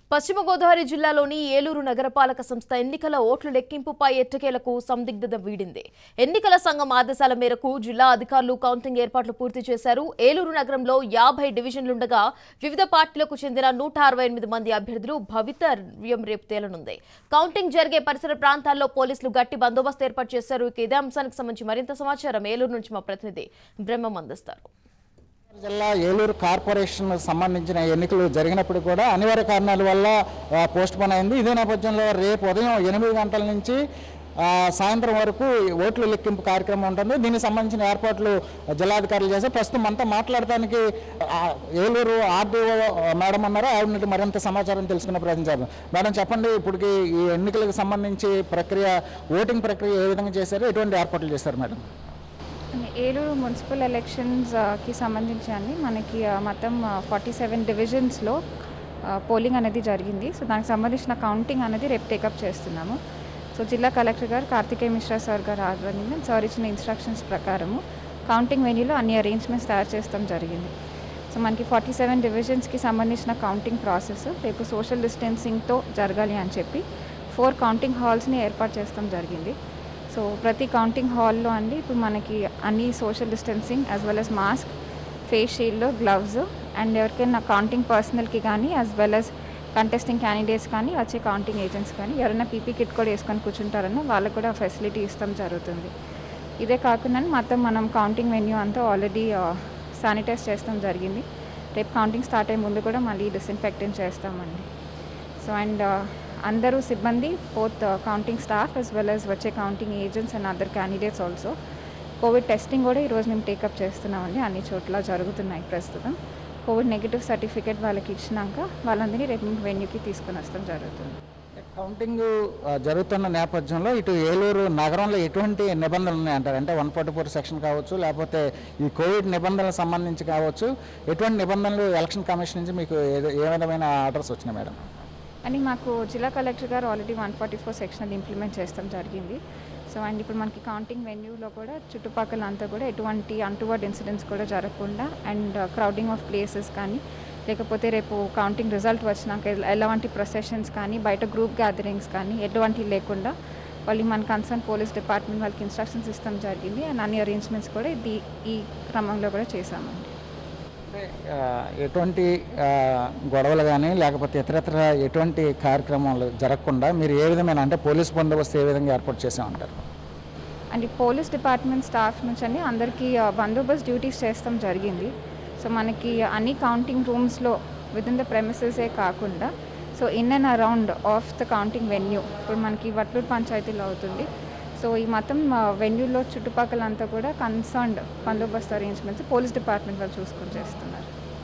పశ్చిమ గోదావరి జిల్లాలోని ఏలూరు నగరపాలక సంస్థ ఎన్నికల ఓట్ల లెక్కింపుపై ఎట్టకేలకు సందిగ్ధత వీడింది ఎన్నికల సంఘం ఆదేశాల మేరకు జిల్లా అధికారులు కౌంటింగ్ ఏర్పాట్లు పూర్తి చేశారు ఏలూరు నగరంలో యాభై డివిజన్లుండగా వివిధ పార్టీలకు చెందిన నూట అరవై ఎనిమిది మంది అభ్యర్థులు భవితవ్యం రేపు తేలనుంది కౌంటింగ్ జరిగే పరిసర ప్రాంతాల్లో పోలీసులు గట్టి బందోబస్తు ఏర్పాటు చేశారు ఇక ఇదే అంశానికి సంబంధించి మరింత సమాచారం ఏలూరు నుంచి మా ప్రతినిధి బ్రహ్మం అందిస్తారు జిల్లా ఏలూరు కార్పొరేషన్ సంబంధించిన ఎన్నికలు జరిగినప్పుడు కూడా అనివార్య కారణాల వల్ల ఆ, పోస్ట్ పోన్ అయింది ఇదే నేపథ్యంలో రేపు ఉదయం ఎనిమిది గంటల నుంచి ఆ, సాయంత్రం వరకు ఓట్ల లెక్కింపు కార్యక్రమం ఉంటుంది దీనికి సంబంధించిన ఏర్పాట్లు జిల్లాధికారులు చేశారు ప్రస్తుతం అంతా మాట్లాడటానికి ఆ, ఏలూరు ఆర్డీఓ మేడం అన్నారు ఆవిడ నుండి మరింత సమాచారం తెలుసుకునే ప్రయత్నం చేద్దాం మేడం చెప్పండి ఇప్పటికి ఈ ఎన్నికలకు సంబంధించి ప్రక్రియ ఓటింగ్ ప్రక్రియ ఏ విధంగా చేశారు ఎటువంటి ఏర్పాట్లు చేశారు మేడం ఏలూరు మున్సిపల్ ఎలక్షన్స్కి సంబంధించి అండి మనకి ఆ, మొత్తం ఫార్టీ సెవెన్ డివిజన్స్లో పోలింగ్ అనేది జరిగింది సో దానికి సంబంధించిన కౌంటింగ్ అనేది రేపు టేకప్ చేస్తున్నాము సో జిల్లా కలెక్టర్ గారు కార్తికేయ మిశ్రా సార్ గారు ఆధ్వర్యంలో సార్ ఇచ్చిన ఇన్స్ట్రక్షన్స్ ప్రకారము కౌంటింగ్ వెన్యూలో అన్ని అరేంజ్మెంట్స్ తయారు చేస్తాం జరిగింది సో మనకి ఫార్టీ సెవెన్ డివిజన్స్కి సంబంధించిన కౌంటింగ్ ప్రాసెస్ రేపు సోషల్ డిస్టెన్సింగ్తో జరగాలి అని చెప్పి ఫోర్ కౌంటింగ్ హాల్స్ని ఏర్పాటు చేస్తాం జరిగింది సో ప్రతి కౌంటింగ్ హాల్లో అండి ఇప్పుడు మనకి అన్ని social distancing as well as mask face shield gloves and ఎవరికైనా కౌంటింగ్ పర్సనల్కి కానీ as well as contesting candidates కానీ వచ్చే కౌంటింగ్ ఏజెంట్స్ కానీ ఎవరైనా పీపీ కిట్ కూడా వేసుకొని కూర్చుంటారన్నా వాళ్ళకి కూడా ఫెసిలిటీ ఇస్తాం జరుగుతుంది ఇదే కాకుండా మొత్తం మనం కౌంటింగ్ వెన్యూ అంతా ఆల్రెడీ శానిటైజ్ చేస్తాం జరిగింది రేపు కౌంటింగ్ స్టార్ట్ అయ్యే ముందు కూడా మళ్ళీ డిస్ఇన్ఫెక్టెంట్ చేస్తామండి సో అండ్ అందరూ సిబ్బంది both counting staff as well as వచ్చే counting agents and other candidates also COVID testing కూడా ఈరోజు మేము టేకప్ చేస్తున్నామండి అన్ని చోట్ల జరుగుతున్నాయి ప్రస్తుతం కోవిడ్ నెగిటివ్ సర్టిఫికేట్ వాళ్ళకి ఇచ్చినాక వాళ్ళందరినీ రేపు వెన్యూకి తీసుకొని వస్తాం జరుగుతుంది కౌంటింగ్ ఆ, జరుగుతున్న నేపథ్యంలో ఇటు ఏలూరు నగరంలో ఎటువంటి నిబంధనలు ఉన్నాయంటారు అంటే వన్ ఫార్టీ ఫోర్ సెక్షన్ కావచ్చు లేకపోతే ఈ కోవిడ్ నిబంధనలకు సంబంధించి కావచ్చు ఎటువంటి నిబంధనలు ఎలక్షన్ కమిషన్ నుంచి మీకు ఏదో- ఏ విధమైన ఆర్డర్స్ వచ్చినాయి మేడం అని మాకు జిల్లా కలెక్టర్ గారు already one forty four section అది ఇంప్లిమెంట్ చేస్తాం జరిగింది సో అండ్ ఇప్పుడు మనకి కౌంటింగ్ వెన్యూలో కూడా చుట్టుపక్కల అంతా కూడా ఎటువంటి అంటువర్డ్ ఇన్సిడెంట్స్ కూడా జరగకుండా అండ్ క్రౌడింగ్ ఆఫ్ ప్లేసెస్ కానీ లేకపోతే రేపు కౌంటింగ్ రిజల్ట్ వచ్చినాక ఎల- ఎలాంటి ప్రొసెషన్స్ కానీ బయట గ్రూప్ గ్యాదరింగ్స్ కానీ ఎటువంటివి లేకుండా వాళ్ళు మన కన్సర్న్ పోలీస్ డిపార్ట్మెంట్ వాళ్ళకి ఇన్స్ట్రక్షన్స్ ఇస్తాం జరిగింది అండ్ అన్ని అరేంజ్మెంట్స్ కూడా ఇది ఈ క్రమంలో కూడా చేశామండి అంటే ఆ, ఎటువంటి ఆ, గొడవలు కానీ లేకపోతే ఇతరత్ర ఎటువంటి కార్యక్రమాలు జరగకుండా మీరు ఏ విధమైన అంటే పోలీస్ బందోబస్తు ఏ విధంగా ఏర్పాటు చేసామంటారు అండ్ ఈ పోలీస్ డిపార్ట్మెంట్ స్టాఫ్ నుంచి అని అందరికీ ఆ, బందోబస్తు డ్యూటీస్ చేస్తాం జరిగింది సో మనకి అన్ని కౌంటింగ్ రూమ్స్లో విత్ ఇన్ ద ప్రెమిసెసే కాకుండా so in and around of the counting venue ఇప్పుడు మనకి వట్లూరు పంచాయతీలో అవుతుంది సో ఈ మొత్తం వెన్యూలో చుట్టుపక్కల అంతా కూడా కన్సర్న్డ్ బందోబస్తు అరేంజ్మెంట్స్ పోలీస్ డిపార్ట్మెంట్ వాళ్ళు చూసుకొని చేస్తున్నారు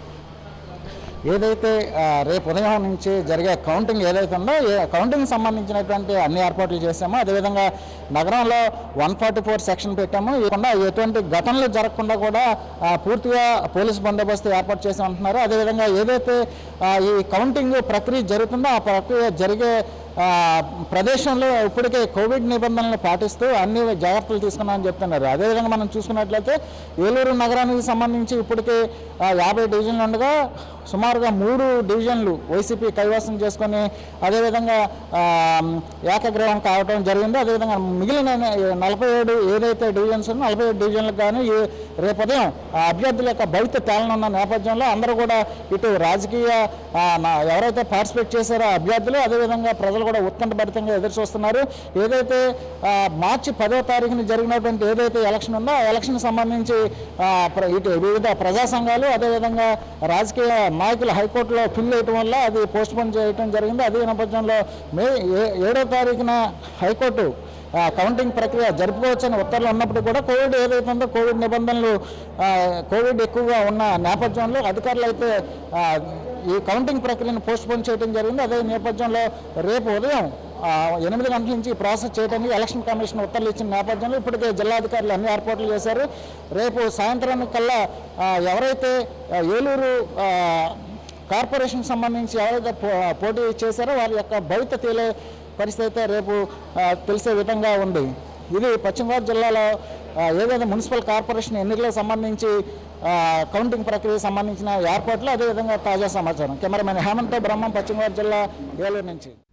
ఏదైతే ఆ, రేపు ఉదయం నుంచి జరిగే కౌంటింగ్ ఏదైతే ఉందో ఏ కౌంటింగ్ సంబంధించినటువంటి అన్ని ఏర్పాట్లు చేశామో అదేవిధంగా నగరంలో వన్ ఫార్టీ ఫోర్ సెక్షన్ పెట్టాము ఇవ్వకుండా ఎటువంటి ఘటనలు జరగకుండా కూడా ఆ, పూర్తిగా పోలీస్ బందోబస్తు ఏర్పాటు చేసి ఉంటున్నారు అదేవిధంగా ఏదైతే ఆ, ఈ కౌంటింగ్ ప్రక్రియ జరుగుతుందో ఆ ప్రక్రియ జరిగే ఆ, ప్రదేశంలో ఇప్పటికే కోవిడ్ నిబంధనలు పాటిస్తూ అన్ని జాగ్రత్తలు తీసుకున్నామని చెప్తున్నారు అదేవిధంగా మనం చూసుకున్నట్లయితే ఏలూరు నగరానికి సంబంధించి ఇప్పటికే ఆ, యాభై డివిజన్లు ఉండగా సుమారుగా మూడు డివిజన్లు వైసీపీ కైవసం చేసుకొని అదేవిధంగా ఆ, ఏకగ్రహం కావడం జరిగింది అదేవిధంగా మిగిలిన నలభై ఏడు ఏదైతే డివిజన్స్ ఉన్నాయో నలభై ఏడు డివిజన్లకు కానీ ఈ- రేపు ఉదయం ఆ అభ్యర్థుల యొక్క భవిత తేలనున్న నేపథ్యంలో అందరూ కూడా ఇటు రాజకీయ ఆ, నా- ఎవరైతే పార్టిసిపేట్ చేశారో ఆ అభ్యర్థులు అదేవిధంగా ప్రజలు కూడా ఉత్కంఠభరితంగా ఎదురు చూస్తున్నారు ఏదైతే ఆ, మార్చి పదో తారీఖున జరిగినటువంటి ఏదైతే ఎలక్షన్ ఉందో ఆ ఎలక్షన్ సంబంధించి ఆ, ప్ర- ఇటు వివిధ ప్రజా సంఘాలు అదేవిధంగా రాజకీయ నాయకులు హైకోర్టులో ఫిల్ చేయటం వల్ల అది పోస్ట్ పోన్ చేయడం జరిగింది అదే నేపథ్యంలో మే ఏ- ఏడో తారీఖున హైకోర్టు ఆ, కౌంటింగ్ ప్రక్రియ జరుపుకోవచ్చని ఉత్తర్వులు ఉన్నప్పటికీ కూడా కోవిడ్ ఏదైతే ఉందో కోవిడ్ నిబంధనలు ఆ, కోవిడ్ ఎక్కువగా ఉన్న నేపథ్యంలో అధికారులు అయితే ఆ, ఈ కౌంటింగ్ ప్రక్రియను పోస్ట్ పోన్ చేయడం జరిగింది అదే నేపథ్యంలో రేపు ఉదయం ఆ, ఎనిమిది గంటల నుంచి ఈ ప్రాసెస్ చేయడానికి ఎలక్షన్ కమిషన్ ఉత్తర్వులు ఇచ్చిన నేపథ్యంలో ఇప్పటికే జిల్లాధికారులు అన్ని ఏర్పాట్లు చేశారు రేపు సాయంత్రానికి కల్లా ఆ, ఎవరైతే ఆ, ఏలూరు ఆ, కార్పొరేషన్ సంబంధించి ఎవరైతే పో- పోటీ చేశారో వారి యొక్క భవిత తేలే పరిస్థితి అయితే రేపు ఆ, తెలిసే విధంగా ఉంది ఇది పశ్చిమ గోదావరి జిల్లాలో ఆ, ఏదైతే మున్సిపల్ కార్పొరేషన్ ఎన్నికలకు సంబంధించి ఆ, ఆ, కౌంటింగ్ ప్రక్రియకు సంబంధించిన ఏర్పాట్లు అదేవిధంగా తాజా సమాచారం కెమెరామెన్ హేమంత్ బ్రహ్మం పశ్చిమ గోదావరి జిల్లా ఏలూరు నుంచి